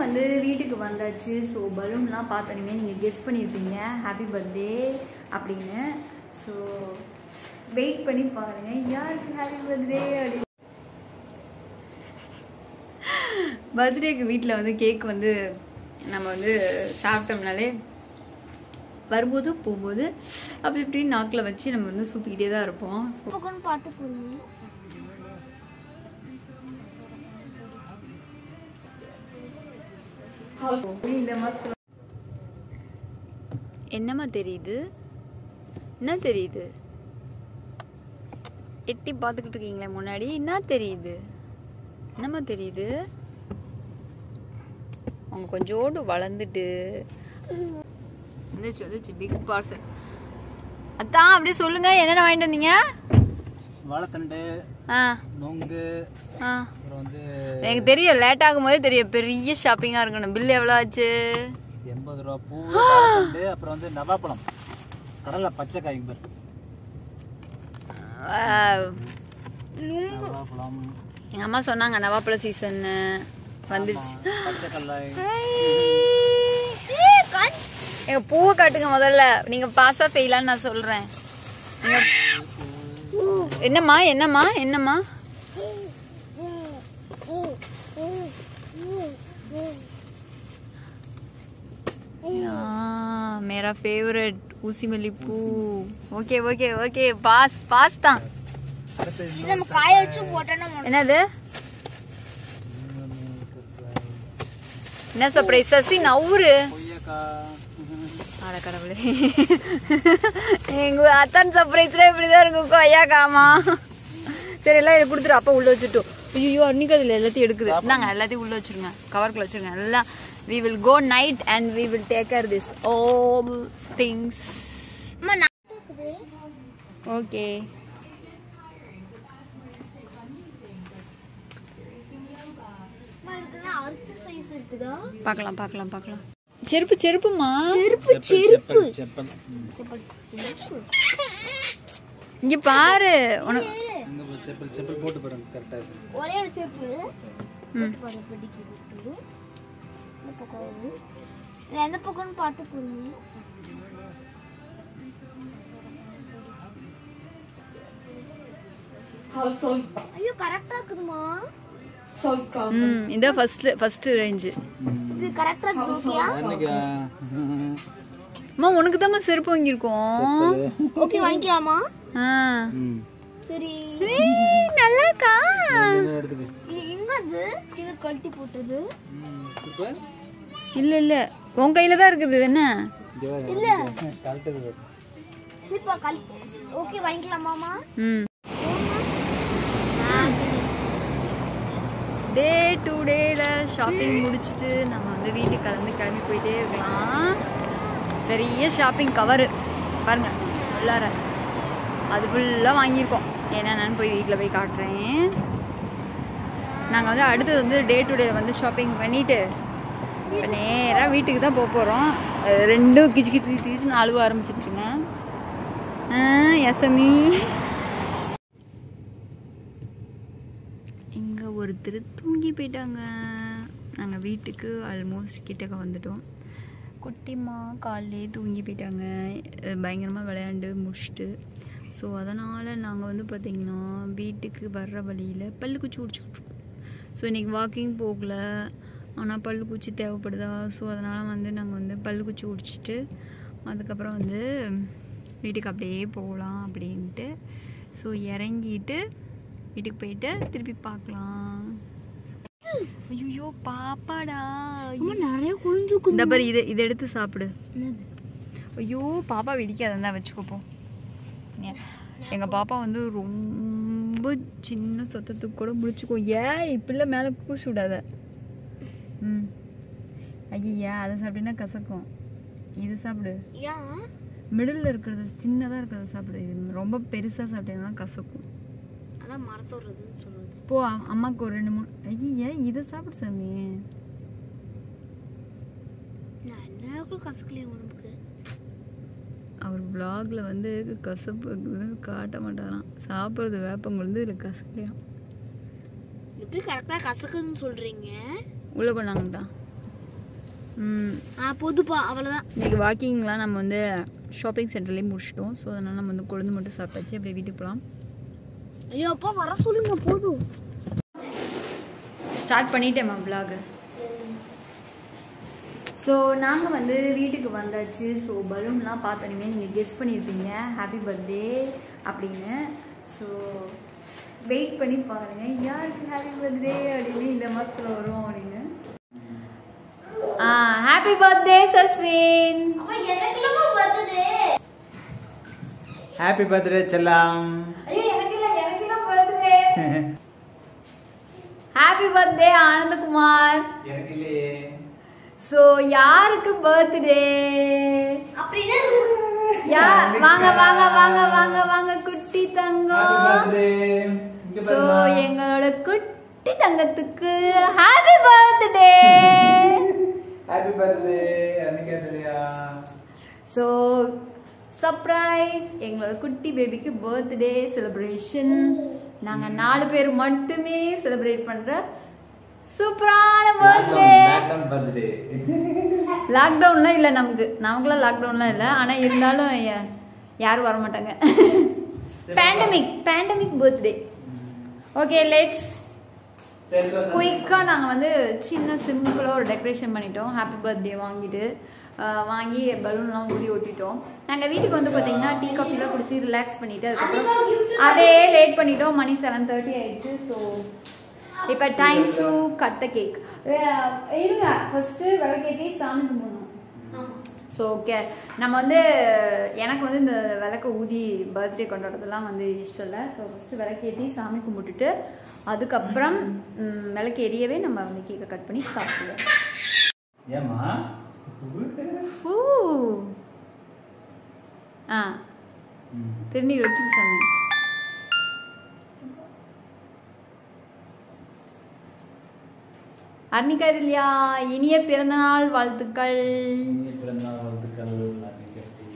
வந்து வீட்டுக்கு வந்தாச்சு ஸோ பலூன்லாம் பார்த்தோன்னே நீங்கள் கெஸ் பண்ணியிருப்பீங்க ஹாப்பி பர்த்டே அப்படின்னு ஸோ வெயிட் பண்ணி பாருங்கள் யாருக்கு ஹாப்பி பர்த்டே அப்படின்னு பர்த்டேக்கு வீட்டில் வந்து கேக் வந்து நம்ம வந்து சாப்பிட்டோம்னாலே வரும்போது போகும்போது அப்படி இப்படி நாக்கில் வச்சு நம்ம வந்து சூப்பிக்கிட்டே தான் இருப்போம் So, பக்கம் பாட்டு போடுங்க இந்த மாசத்துல என்னம்மா தெரியுது என்ன தெரியுது எட்டி பார்த்துக்கிட்டு இருக்கீங்களே முன்னாடி என்ன தெரியுது என்னம்மா தெரியுது அவங்க கொஞ்சோண்டு வளர்ந்துட்டு வந்துச்சு வந்துச்சு பிக் பார்சல் அதான் அப்படியே சொல்லுங்க என்னென்ன வாங்கிட்டு வந்தீங்க வாழைத்தண்டு ஆ நொங்கு ஆ அப்புறம் வந்து எனக்கு தெரியும் லேட் ஆகும்போதே தெரியும் பெரிய ஷாப்பிங்காக இருக்கணும் பில் எவ்வளோ ஆச்சு எண்பது ரூபா பூ வாழைத்தண்டு அப்புறம் வந்து நவாப்பழம் கடலை பச்சை காய்ங்க பாரு Wow. நவாப்பழம் எங்க அம்மா சொன்னாங்க நவாப்பழ சீசன் வந்துருச்சு பச்சை கல்லாய் எங்க பூவை காட்டுங்க முதல்ல நீங்க பாஸா ஃபெயிலான்னு நான் சொல்றேன் நீங்க என்னம்மா என்னம்மா என்னம்மா ஆ, மேரா ஃபேவரட் ஊசி மல்லி பூ ஓகே ஓகே ஓகே பாஸ் பாஸ் தான் அடுத்து இது நம்ம காய வச்சு போட்டோம்னா என்னது என்ன சர்ப்ரைஸ் சசி நவுரு கொய்யாக்காய் ஆட கடவுளே எங்க அத்தான் சர்ப்ரைஸ்ல இப்படிதான் இருக்கும் கொய்யா காமா சரி எல்லாம் எனக்கு கொடுத்துரு அப்பா உள்ள வச்சுட்டோம் ஐயோ அன்னைக்கு அதுல எல்லாத்தையும் எடுக்குது இந்தாங்க எல்லாத்தையும் உள்ள வச்சிருங்க கவர்க்குள்ள வச்சிருங்க எல்லாம் we will go night and we will take care this all things அம்மா நான் இருக்குது okay அம்மா இருக்குன்னா அறுத்த சைஸ் இருக்குதா பார்க்கலாம் பார்க்கலாம் பார்க்கலாம் செருப்பு செருப்புமா செருப்பு செருப்பு செப்பல் ம். செருப்பு இங்க பாரு உனக்கு இங்க பாரு, செப்பல் செப்பல் போட்டு பாருங்க கரெக்டாக இருக்கு ஒரே ஒரு செருப்பு போட்டு பாரு படிக்க விட்டு இந்த பக்கம் ஒரு. இது எந்த பக்கம்னு பார்த்து போடுங்க ஐயோ கரெக்டா இருக்குதுமா ம் இதான் ஃபர்ஸ்ட் ஃபர்ஸ்ட் ரேஞ்சு இப்படி கரெக்டா இருக்கு ஓகேயா அன்னைக்கு அம்மா உனக்கு தான் செருப்பு வாங்கியிருக்கோம் ஓகே வாங்கிக்கலாமா ஆ ம் சரி ஏய், நல்லா இருக்கா இதை எடுத்துக்க இது எங்க அது கீழே கழட்டி போட்டது ம் சூப்பர் இல்ல இல்ல உன் கையில தான் இருக்குது என்ன இங்கே இல்ல கரெக்டாக இருக்கு சரிப்பா கழி ஓகே வாங்கிக்கலாமாமா ம் டே டு டேல ஷாப்பிங் முடிச்சுட்டு நம்ம வந்து வீட்டுக்கு கலந்து கிளம்பி போயிட்டே இருக்கலாம் பெரிய ஷாப்பிங் கவரு பாருங்க உள்ளார அது ஃபுல்லாக வாங்கியிருக்கோம் என்னென்னு போய் வீட்டில் போய் காட்டுறேன் நாங்கள் வந்து அடுத்தது வந்து டே டு டே வந்து ஷாப்பிங் பண்ணிட்டு இப்போ நேராக வீட்டுக்கு தான் போக போகிறோம் ரெண்டும் கிச்சு கிச்சு கிச்சு கிச்சுன்னு அழுவ ஆரம்பிச்சிருச்சுங்க எசமி இங்கே ஒருத்தர் தூங்கி போயிட்டாங்க நாங்கள் வீட்டுக்கு ஆல்மோஸ்ட் கிட்டக்க வந்துட்டோம் குட்டிம்மா காலையிலே தூங்கி போயிட்டாங்க பயங்கரமாக விளையாண்டு முடிச்சுட்டு ஸோ அதனால் நாங்கள் வந்து பார்த்திங்கன்னா வீட்டுக்கு வர்ற வழியில் பல்லுக்குச்சி உடிச்சுட்ருக்கோம் ஸோ இன்றைக்கி வாக்கிங் போகல ஆனால் பல்லுக்குச்சி தேவைப்படுதா ஸோ அதனால் வந்து நாங்கள் வந்து பல்லுக்குச்சி உடிச்சிட்டு அதுக்கப்புறம் வந்து வீட்டுக்கு அப்படியே போகலாம் அப்படின்ட்டு ஸோ இறங்கிட்டு வீட்டுக்கு போயிட்டு திருப்பி பார்க்கலாம் ஐயோ பாப்பாடா நிறைய குழந்தைக்கு இந்த பாரு இதை இதை எடுத்து சாப்பிடு என்னது ஐயோ பாப்பா வெடிக்காதான் தான் வச்சுக்கோ போ ஏ- எங்க பாப்பா வந்து ரொம்ப சின்ன சத்தத்துக்கு கூட முடிச்சுக்கோ ஏன் இப்படிலாம் மேலே கூசி விடாத ம் ஐயா அதை சாப்பிட்டீங்கன்னா கசக்கும் இது சாப்பிடு ஏன் மிடில் இருக்கிறது சின்னதாக இருக்கிறத சாப்பிடு இது ரொம்ப பெருசாக சாப்பிட்டீங்கன்னா கசக்கும் அதான் மரத்தோடுறதுன்னு சொல்லுவது போ அ- அம்மாவுக்கு ஒரு ரெண்டு மூணு ஐயா இதை சாப்பிடு சாமி நான் என்ன கசக்கலையே உடம்புக்கு அவர் vlogல வந்து கசப்பு இருக்குதுன்னு காட்ட மாட்டாராம் சாப்பிட்றது வேப்பங்குழுந்து இதில் கசக்கலையாம் எப்படி கரெக்டாக கசக்குதுன்னு சொல்றீங்க உள்ள கொண்டாங்க தான் ம், ஆ பொதுப்பா அவ்வளோதான் இன்னைக்கு வாக்கிங்லாம் நம்ம வந்து ஷாப்பிங் சென்டர்லேயே முடிச்சிட்டோம் ஸோ அதனால் நம்ம வந்து கொழுந்து மட்டும் சாப்பிட்டாச்சு அப்படியே வீட்டுக்கு போகலாம் ஐயோ அப்பா வர சொல்லுங்க போதும் ஸ்டார்ட் பண்ணிட்டேம்மா vlog ஸோ நாங்கள் வந்து வீட்டுக்கு வந்தாச்சு ஸோ பலூன்லாம் பார்த்தோன்னே நீங்கள் கெஸ் பண்ணியிருப்பீங்க ஹாப்பி பர்த்டே அப்படின்னு ஸோ வெயிட் பண்ணி பாருங்க யாருக்கு ஹாப்பி பர்த்டே அப்படின்னு இந்த மாதத்தில் வரும் அப்படின்னு ஆ ஹாப்பி பர்த்டே சஸ்வின் அம்மா எனக்குலாமா பர்த்டே ஹாப்பி பர்த்டே செல்லம் ஐயோ எனக்கு இல்லை எனக்கு இல்லை பர்த்டே ஹாப்பி பர்த்டே ஆனந்தகுமார் எனக்கு இல்லையே ஸோ யாருக்கு பர்த்டே அப்படின்னா யா வாங்க வாங்க வாங்க வாங்க வாங்க குட்டி ஹாப்பி தங்கம் பர்த்டே இங்க ஸோ பாருமா எங்களோட குட்டி தங்கத்துக்கு ஹாப்பி பர்த்டே ஹாப்பி பர்த்டே அன்னைக்கே தெரியா ஸோ சர்ப்ரைஸ் எங்களோட குட்டி பேபிக்கு பர்த்டே செலிப்ரேஷன் நாங்கள் நாலு பேர் மட்டுமே செலிப்ரேட் பண்ணுற சூப்பரான பர்த்டே பேட்டன் பர்த்டே லாக்டவுன்லாம் இல்லை நமக்கு நமக்குலாம் லாக்டவுன்லாம் இல்லை ஆனால் இருந்தாலும் யா- யாரும் வர மாட்டாங்க pandemic pandemic birthday okay let's குயிக்காக நாங்கள் வந்து சின்ன சிம்பிளாக ஒரு டெக்கரேஷன் பண்ணிட்டோம் ஹாப்பி பர்த்டே வாங்கிட்டு ஆஹ் வாங்கி பலூன்லாம் ஊதி ஒட்டிட்டோம் நாங்கள் வீட்டுக்கு வந்து பார்த்தீங்கன்னா டீ காஃபிலாம் குடிச்சு ரிலாக்ஸ் பண்ணிட்டு அதுக்கப்புறம் அதே லேட் பண்ணிட்டோம் மணி செவன் தேர்ட்டி ஆயிடுச்சு ஸோ இப்போ time to cut the cake இருங்க ஃபர்ஸ்ட்டு விளக்கேற்றி சாமி கும்பிடணும் ஸோ ஓகே நம்ம வந்து எனக்கு வந்து இந்த விளக்க ஊதி பர்த்டே கொண்டாடுறதெல்லாம் வந்து இஷ்டம் இல்லை ஸோ ஃபஸ்ட்டு விளக்கேற்றி சாமி கும்பிட்டுட்டு அதுக்கப்புறம் ம், விளக்கு எரியவே நம்ம வந்து கேக்கை கட் பண்ணி சாப்பிடுவோம் ஏமா ஃபூ ஆ திருநீர் வச்சு சாமி அர்ணிகா இல்லையா இனிய பிறந்தநாள் வாழ்த்துக்கள் இனிய பிறந்தநாள் வாழ்த்துக்கள் அன்னைக்கு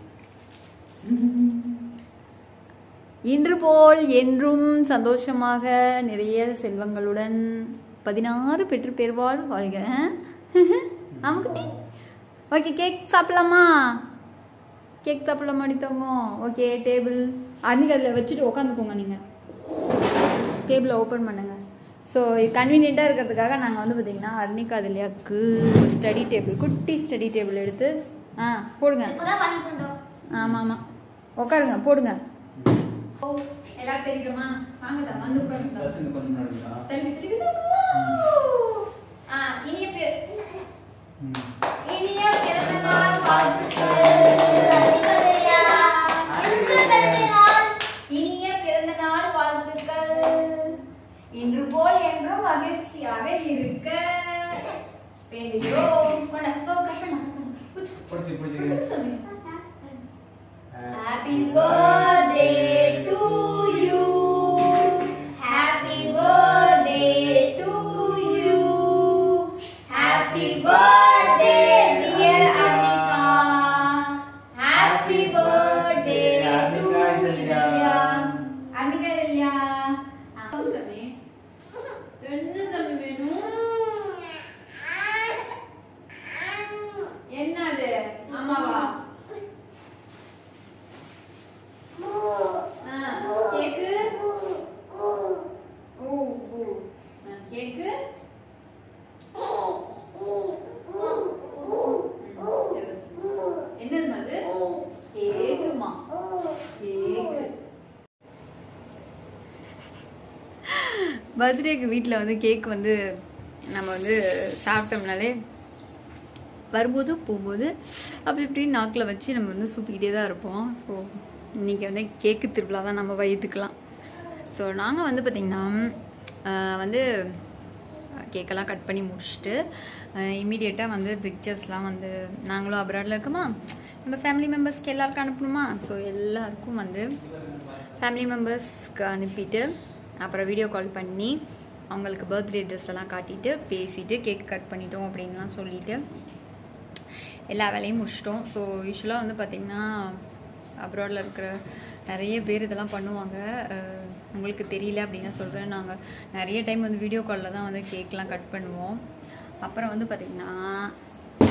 இன்று போல் என்றும் சந்தோஷமாக நிறைய செல்வங்களுடன் பதினாறு பெற்று பெறுவாள் வாழ்க ஆமாக்குட்டி ஓகே கேக் சாப்பிடலாமா கேக் சாப்பிடலாமா அடித்தவங்க ஓகே டேபிள் அன்னைக்கு அதில் வச்சுட்டு உட்காந்துக்கோங்க நீங்கள் டேபிளை ஓப்பன் பண்ணுங்க ஸோ கன்வீனியண்ட்டாக இருக்கிறதுக்காக நாங்கள் வந்து பார்த்தீங்கன்னா அர்ணிகா அதிலியாக்கு ஸ்டடி டேபிள் குட்டி ஸ்டடி டேபிள் எடுத்து ஆ போடுங்க இப்போதான் வாங்கி கொண்டோம் ஆமாம் ஆமாம் உட்காருங்க போடுங்க எல்லாரும் தெரியுமா வாங்கதா வந்து உட்காருங்க பசங்க கொஞ்சம் நடந்தா தள்ளி திரும்பி ஆ இனிய பேர் இனிய பிறந்த நாள் வாழ்த்துக்கள் இனிய பிறந்த நாள் வாழ்த்துக்கள் இன்று போல் என்றும் மகிழ்ச்சியாக இருக்க வேண்டுகிறோம் கொண்டா, போ, cut பண்ணு, cut பண்ணு. புடிச்சு, பிடிச்சி புடிச்சு பிடிச்சி சொல்லு. Happy birthday to you. Happy birthday to you. Happy birthday, dear Annika. Happy birthday to Annika Idalia. Annika Idalia. ஆ, சாமி. என்ன சாமி வேணும் என்னது அம்மாவா ஆ, கேக்கு ஓ ஓ ஆ, கேக்கு ம், சரி, வச்சுக்கோ. என்னதும்மா அது கேக்குமா கேக்கு பர்த்டேக்கு வீட்டில் வந்து கேக் வந்து நம்ம வந்து சாப்பிட்டோம்னாலே வரும்போது போகும்போது அப்படி இப்படி நாக்கில் வச்சு நம்ம வந்து சூப்பிக்கிட்டே தான் இருப்போம் ஸோ இன்றைக்கி வந்து கேக்கு திருவிழா தான் நம்ம வயிற்றுக்கலாம் ஸோ நாங்கள் வந்து பார்த்திங்கன்னா ஆஹ், வந்து கேக்கெல்லாம் கட் பண்ணி முடிச்சுட்டு இம்மீடியட்டாக வந்து பிக்சர்ஸ்லாம் வந்து நாங்களும் அப்ராடில் இருக்கோமா நம்ம ஃபேமிலி மெம்பர்ஸ்க்கு எல்லாருக்கும் அனுப்பணுமா ஸோ எல்லாருக்கும் வந்து ஃபேமிலி மெம்பர்ஸ்க்கு அனுப்பிட்டு அப்புறம் வீடியோ கால் பண்ணி அவங்களுக்கு பர்த்டே ட்ரெஸ் எல்லாம் காட்டிட்டு பேசிட்டு கேக் கட் பண்ணிட்டோம் அப்படின்லாம் சொல்லிட்டு எல்லா வேலையும் முடிச்சிட்டோம் ஸோ யூஸ்வலாக வந்து பார்த்திங்கன்னா அப்ராடில் இருக்கிற நிறைய பேர் இதெல்லாம் பண்ணுவாங்க அஹ், உங்களுக்கு தெரியல அப்படின்னு சொல்கிறேன் நாங்கள் நிறைய டைம் வந்து வீடியோ காலில் தான் வந்து கேக்லாம் கட் பண்ணுவோம் அப்புறம் வந்து பார்த்திங்கன்னா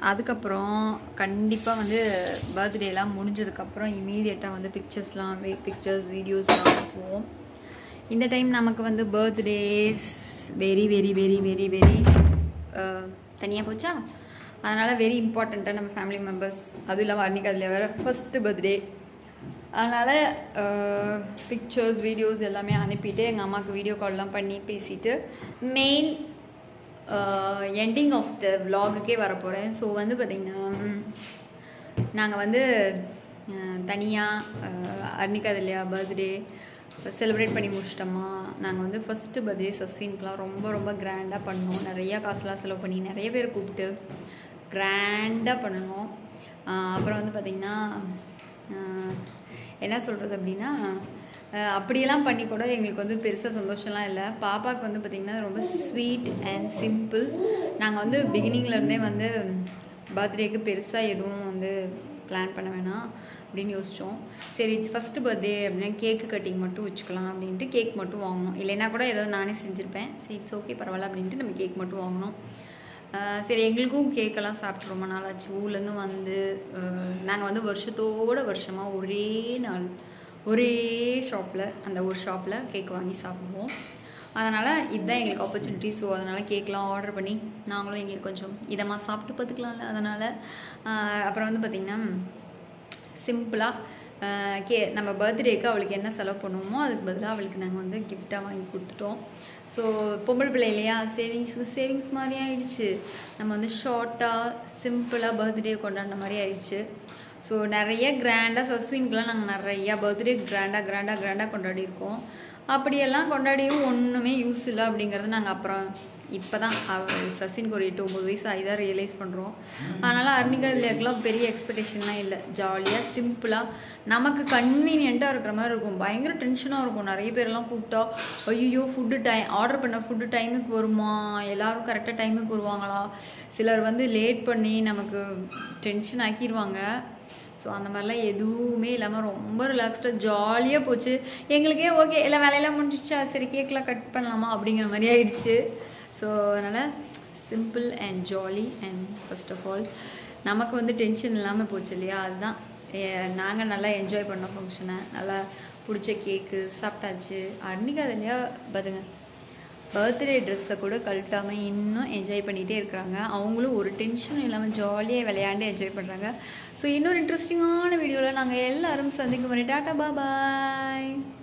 அதுக்கப்புறம் கண்டிப்பாக வந்து பர்த்டேலாம் முடிஞ்சதுக்கப்புறம் இமீடியட்டாக வந்து பிக்சர்ஸ்லாம் பிக்சர்ஸ் வீடியோஸ்லாம் அனுப்புவோம் இந்த டைம் நமக்கு வந்து birthdays very very very very very தனியாக போச்சா அதனால் வெரி இம்பார்ட்டண்ட்டாக நம்ம ஃபேமிலி மெம்பர்ஸ் அதுவும் இல்லாமல் அன்றைக்கி அதில் வேறு ஃபஸ்ட்டு பர்த்டே அதனால் பிக்சர்ஸ் வீடியோஸ் எல்லாமே அனுப்பிட்டு எங்கள் அம்மாவுக்கு வீடியோ கால்லாம் பண்ணி பேசிட்டு மெயின் எண்டிங் ஆஃப் த vlogக்கே வர போகிறேன் ஸோ வந்து பார்த்திங்கன்னா நாங்கள் வந்து தனியாக அன்னிக்காது இல்லையா பர்த்டே செலிப்ரேட் பண்ணி முடிச்சிட்டோமா நாங்கள் வந்து ஃபஸ்ட்டு பர்த்டே சஸ்வின்க்குலாம் ரொம்ப ரொம்ப கிராண்டாக பண்ணோம் நிறையா காசுலாம் செலவு பண்ணி நிறைய பேர் கூப்பிட்டு கிராண்டாக பண்ணணும் ஆஹ் அப்புறம் வந்து பார்த்திங்கன்னா ஆஹ் என்ன சொல்கிறது அப்படின்னா ஆஹ் அப்படியெல்லாம் பண்ணி கூட எங்களுக்கு வந்து பெருசாக சந்தோஷம்லாம் இல்லை பாப்பாவுக்கு வந்து பார்த்திங்கன்னா ரொம்ப ஸ்வீட் அண்ட் சிம்பிள் நாங்கள் வந்து beginning ல இருந்தே வந்து பர்த்டேக்கு பெருசாக எதுவும் வந்து பிளான் பண்ண வேணாம் அப்படின்னு யோசித்தோம் சரி ஃபஸ்ட்டு பர்த்டே அப்படின்னா கேக்கு கட்டிங் மட்டும் வச்சுக்கலாம் அப்படின்ட்டு கேக் மட்டும் வாங்கினோம் இல்லைன்னா கூட ஏதாவது நானே செஞ்சுருப்பேன் சரி இட்ஸ் ஓகே பரவாயில்ல அப்படின்ட்டு நம்ம கேக் மட்டும் வாங்கினோம் ஆஹ் சரி எங்களுக்கும் கேக்கெல்லாம் சாப்பிட்டு ரொம்ப நாள் ஆச்சு ஊர்லேருந்து வந்து நாங்கள் வந்து வருஷத்தோட வருஷமாக ஒரே நாள் ஒரே ஷாப்பில் அந்த ஒரு ஷாப்பில் கேக் வாங்கி சாப்பிடுவோம் அதனால் இதுதான் எங்களுக்கு ஆப்பர்ச்சுனிட்டி ஸோ அதனால் கேக்லாம் ஆர்டர் பண்ணி நாங்களும் எங்களுக்கு கொஞ்சம் இதமாக சாப்பிட்டு பார்த்துக்கலாம்ல அதனால் அப்புறம் வந்து பார்த்திங்கன்னா சிம்பிளாக கே நம்ம பர்த்டேக்கு அவளுக்கு என்ன செலவு பண்ணுவோமோ அதுக்கு பதிலாக அவளுக்கு நாங்கள் வந்து கிஃப்டாக வாங்கி கொடுத்துட்டோம் ஸோ பொம்பளை பிள்ளை இல்லையா சேவிங்ஸுக்கு சேவிங்ஸ் மாதிரி ஆயிடுச்சு நம்ம வந்து ஷார்ட்டாக சிம்பிளாக பர்த்டே கொண்டாடின மாதிரி ஆயிடுச்சு ஸோ நிறைய கிராண்டாக சஸ்வின்க்குலாம் நாங்கள் நிறையா பர்த்டே கிராண்டாக கிராண்டாக கிராண்டாக கொண்டாடியிருக்கோம் அப்படியெல்லாம் கொண்டாடியும் ஒன்றுமே யூஸ் இல்லை அப்படிங்கிறது நாங்கள் அப்புறம் இப்போ தான் சசினுக்கு ஒரு எட்டு ஒம்பது வயசு ஆகி தான் ரியலைஸ் பண்ணுறோம் அதனால் அர்னிகா இதுலக்கெல்லாம் பெரிய எக்ஸ்பெக்டேஷன்லாம் இல்லை ஜாலியாக சிம்பிளாக நமக்கு கன்வீனியண்ட்டாக இருக்கிற மாதிரி இருக்கும் பயங்கர டென்ஷனாக இருக்கும் நிறைய பேரெல்லாம் கூப்பிட்டா ஐயோ ஃபுட்டு டைம் ஆர்டர் பண்ண ஃபுட்டு டைமுக்கு வருமா எல்லாரும் கரெக்டாக டைமுக்கு வருவாங்களா சிலர் வந்து லேட் பண்ணி நமக்கு டென்ஷன் ஆக்கிடுவாங்க ஸோ அந்த மாதிரிலாம் எதுவுமே இல்லாமல் ரொம்ப ரிலாக்ஸ்டாக ஜாலியாக போச்சு எங்களுக்கே ஓகே எல்லா வேலையெல்லாம் முடிஞ்சிச்சா சரி கேக்லாம் கட் பண்ணலாமா அப்படிங்கிற மாதிரி ஆயிடுச்சு ஸோ அதனால் simple and jolly and first of all நமக்கு வந்து டென்ஷன் இல்லாமல் போச்சு இல்லையா அதுதான் நாங்கள் நல்லா என்ஜாய் பண்ணோம் ஃபங்க்ஷனை நல்லா பிடிச்ச கேக்கு சாப்பிட்டாச்சு அன்றைக்கி அது இல்லையா பாருங்க பர்த்டே ட்ரெஸ்ஸை கூட கழட்டாமல் இன்னும் என்ஜாய் பண்ணிகிட்டே இருக்கிறாங்க அவங்களும் ஒரு டென்ஷனும் இல்லாமல் ஜாலியாக விளையாண்டு என்ஜாய் பண்ணுறாங்க ஸோ இன்னொரு இன்ட்ரெஸ்டிங்கான வீடியோவில் நாங்கள் எல்லாரும் சந்திக்கும் முறை டாட்டா பாபாய்